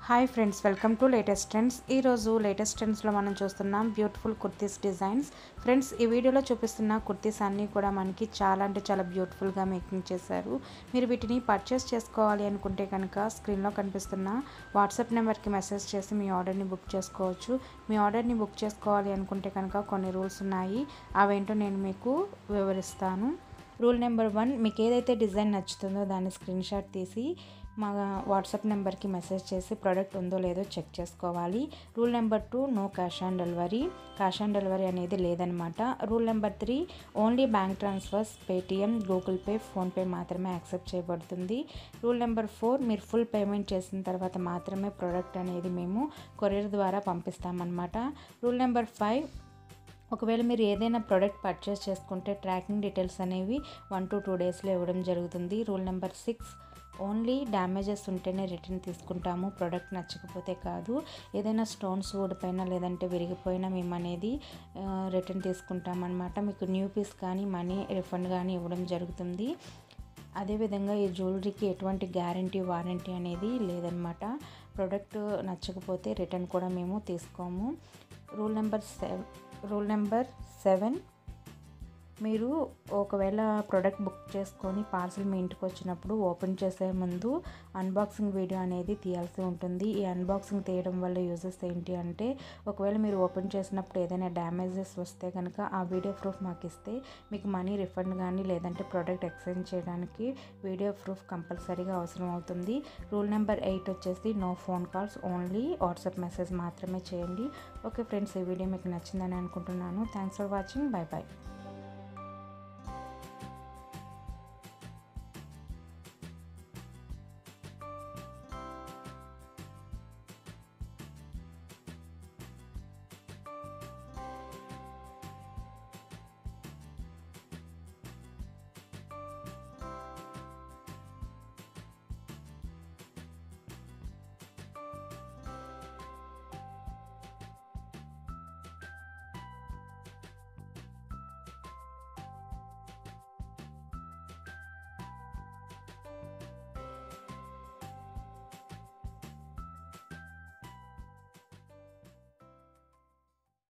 hi friends welcome to latest trends ఈరోజు latest ట్రెండ్స్లో మనం చూస్తున్నాం బ్యూటిఫుల్ కుర్తీస్ డిజైన్స్ ఫ్రెండ్స్ ఈ వీడియోలో చూపిస్తున్న కుర్తీస్ అన్నీ కూడా మనకి చాలా అంటే చాలా బ్యూటిఫుల్గా మేకింగ్ చేశారు మీరు వీటిని పర్చేస్ చేసుకోవాలి అనుకుంటే కనుక స్క్రీన్లో కనిపిస్తున్న వాట్సాప్ నెంబర్కి మెసేజ్ చేసి మీ ఆర్డర్ని బుక్ చేసుకోవచ్చు మీ ఆర్డర్ని బుక్ చేసుకోవాలి అనుకుంటే కనుక కొన్ని రూల్స్ ఉన్నాయి అవేంటో నేను మీకు వివరిస్తాను రూల్ నెంబర్ వన్ మీకు ఏదైతే డిజైన్ నచ్చుతుందో దాన్ని స్క్రీన్ షాట్ తీసి మా వాట్సాప్ నెంబర్కి మెసేజ్ చేసి ప్రోడక్ట్ ఉందో లేదో చెక్ చేసుకోవాలి rule number two no cash on delivery cash on delivery అనేది లేదనమాట rule number three only bank transfers Paytm Google Pay PhonePe మాత్రమే యాక్సెప్ట్ చేయబడుతుంది రూల్ నెంబర్ ఫోర్ మీరు ఫుల్ పేమెంట్ చేసిన తర్వాత మాత్రమే ప్రోడక్ట్ అనేది మేము కొరియర్ ద్వారా పంపిస్తామన్నమాట రూల్ నెంబర్ ఫైవ్ ఒకవేళ మీరు ఏదైనా ప్రోడక్ట్ పర్చేస్ చేసుకుంటే ట్రాకింగ్ డీటెయిల్స్ అనేవి వన్ టు టూ డేస్లో ఇవ్వడం జరుగుతుంది rule number six only damages ఉంటేనే రిటర్న్ తీసుకుంటాము ప్రోడక్ట్ నచ్చకపోతే కాదు ఏదైనా స్టోన్స్ ఊడిపోయినా లేదంటే విరిగిపోయినా మేము అనేది రిటర్న్ తీసుకుంటామన్నమాట మీకు న్యూ పీస్ కానీ మనీ రిఫండ్ కానీ ఇవ్వడం జరుగుతుంది అదేవిధంగా ఈ జ్యువెలరీకి ఎటువంటి గ్యారంటీ వారంటీ అనేది లేదనమాట ప్రోడక్ట్ నచ్చకపోతే రిటర్న్ కూడా మేము తీసుకోము rule number seven rule number seven మీరు ఒకవేళ ప్రోడక్ట్ బుక్ చేసుకొని పార్సల్ మీ ఇంటికి వచ్చినప్పుడు ఓపెన్ చేసే ముందు అన్బాక్సింగ్ వీడియో అనేది తీయాల్సి ఉంటుంది ఈ అన్బాక్సింగ్ తీయడం వల్ల యూజెస్ ఏంటి అంటే ఒకవేళ మీరు ఓపెన్ చేసినప్పుడు ఏదైనా డ్యామేజెస్ వస్తే కనుక ఆ వీడియో ప్రూఫ్ మాకు ఇస్తే మీకు మనీ రిఫండ్ కానీ లేదంటే ప్రోడక్ట్ ఎక్స్చేంజ్ చేయడానికి వీడియో ప్రూఫ్ కంపల్సరీగా అవసరం అవుతుంది రూల్ నెంబర్ ఎయిట్ వచ్చేసి no phone calls only WhatsApp message మాత్రమే చేయండి ఓకే ఫ్రెండ్స్ ఈ వీడియో మీకు నచ్చిందని అనుకుంటున్నాను thanks for watching bye bye